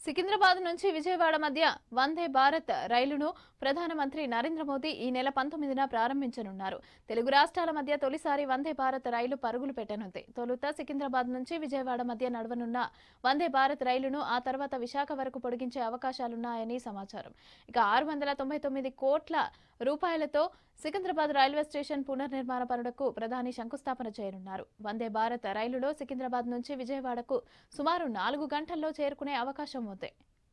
సికింద్రాబాద్ నుంచి విజయవాడ మధ్య వందే భారత్ రైలును ప్రధానమంత్రి నరేంద్ర మోదీ ఈ నెల పంతొమ్మిదిన ప్రారంభించనున్నారు తెలుగు రాష్ట్రాల మధ్య తొలిసారి వందే భారత్ రైలు పరుగులు పెట్టనుంది తొలుత సికింద్రాబాద్ నుంచి విజయవాడ మధ్య నడవనున్న వందే భారత్ రైలును ఆ తర్వాత విశాఖ వరకు పొడిగించే అవకాశాలున్నాయని సమాచారం ఇక ఆరు వందల తొంభై తొమ్మిది కోట్ల రూపాయలతో సికింద్రాబాద్ రైల్వే స్టేషన్ పునర్నిర్మాణ పనులకు ప్రధాని శంకుస్థాపన చేయనున్నారు వందే భారత్ రైలులో సికింద్రాబాద్ నుంచి విజయవాడకు సుమారు నాలుగు గంటల్లో చేరుకునే అవకాశం ఉంది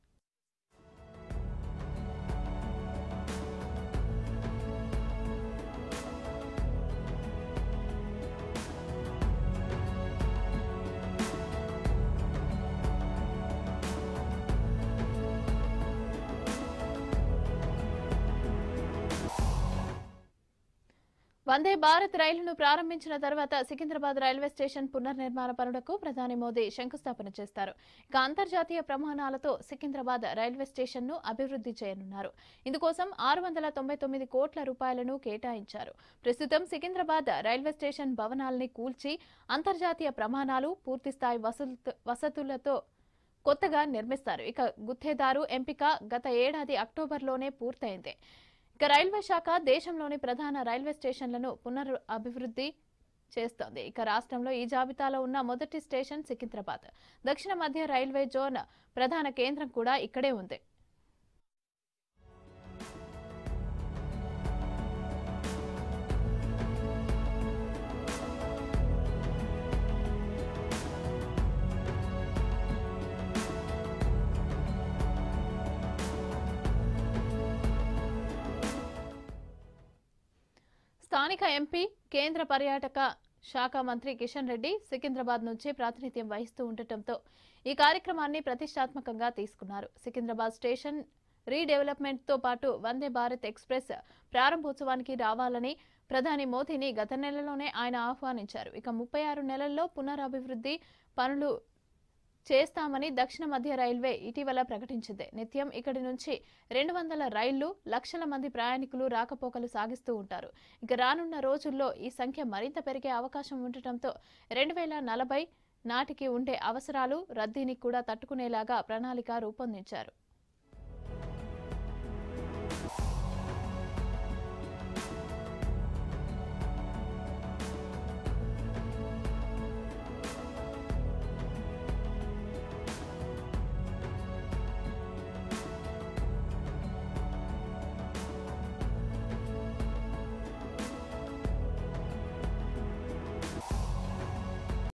వందే భారత్ రైలును ప్రారంభించిన తర్వాత సికింద్రాబాద్ రైల్వే స్టేషన్ పునర్నిర్మాణ పనులకు ప్రధాని మోదీ శంకుస్థాపన చేస్తారు ఇక అంతర్జాతీయ ప్రమాణాలతో సికింద్రాబాద్ రైల్వే స్టేషన్ను అభివృద్ధి చేయనున్నారు ఇందుకోసం ఆరు వందల తొంభై తొమ్మిది కోట్ల రూపాయలను కేటాయించారు ప్రస్తుతం సికింద్రాబాద్ రైల్వే స్టేషన్ భవనాల్ని కూల్చి అంతర్జాతీయ ప్రమాణాలు పూర్తిస్థాయి వసతు వసతులతో కొత్తగా నిర్మిస్తారు ఇక గుత్తేదారు ఎంపిక గత ఏడాది అక్టోబర్లోనే పూర్తయింది ఇక రైల్వే శాఖ దేశంలోని ప్రధాన రైల్వే స్టేషన్లను పునర్ అభివృద్ధి చేస్తోంది ఇక రాష్ట్రంలో ఈ జాబితాలో ఉన్న మొదటి స్టేషన్ సికింద్రాబాద్ దక్షిణ మధ్య రైల్వే జోన్ ప్రధాన కేంద్రం కూడా ఇక్కడే ఉంది స్థానిక ఎంపీ కేంద్ర పర్యాటక శాఖ మంత్రి కిషన్ రెడ్డి సికింద్రాబాద్ నుంచి ప్రాతినిధ్యం వహిస్తూ ఉండటంతో ఈ కార్యక్రమాన్ని ప్రతిష్టాత్మకంగా తీసుకున్నారు సికింద్రాబాద్ స్టేషన్ రీడెవలప్మెంట్ తో పాటు వందే భారత్ ఎక్స్ప్రెస్ ప్రారంభోత్సవానికి రావాలని ప్రధాని మోదీని గత నెలలోనే ఆయన ఆహ్వానించారు ఇక ముప్పై ఆరు నెలల్లో పునరభివృద్ధి పనులు చేస్తామని దక్షిణ మధ్య రైల్వే ఇటీవల ప్రకటించింది నిత్యం ఇక్కడి నుంచి రెండు వందల రైళ్లు లక్షల మంది ప్రయాణికులు రాకపోకలు సాగిస్తూ ఉంటారు ఇక రానున్న రోజుల్లో ఈ సంఖ్య మరింత పెరిగే అవకాశం ఉండటంతో రెండు వేల నలభై నాటికి ఉండే అవసరాలు రద్దీని కూడా తట్టుకునేలాగా ప్రణాళిక రూపొందించారు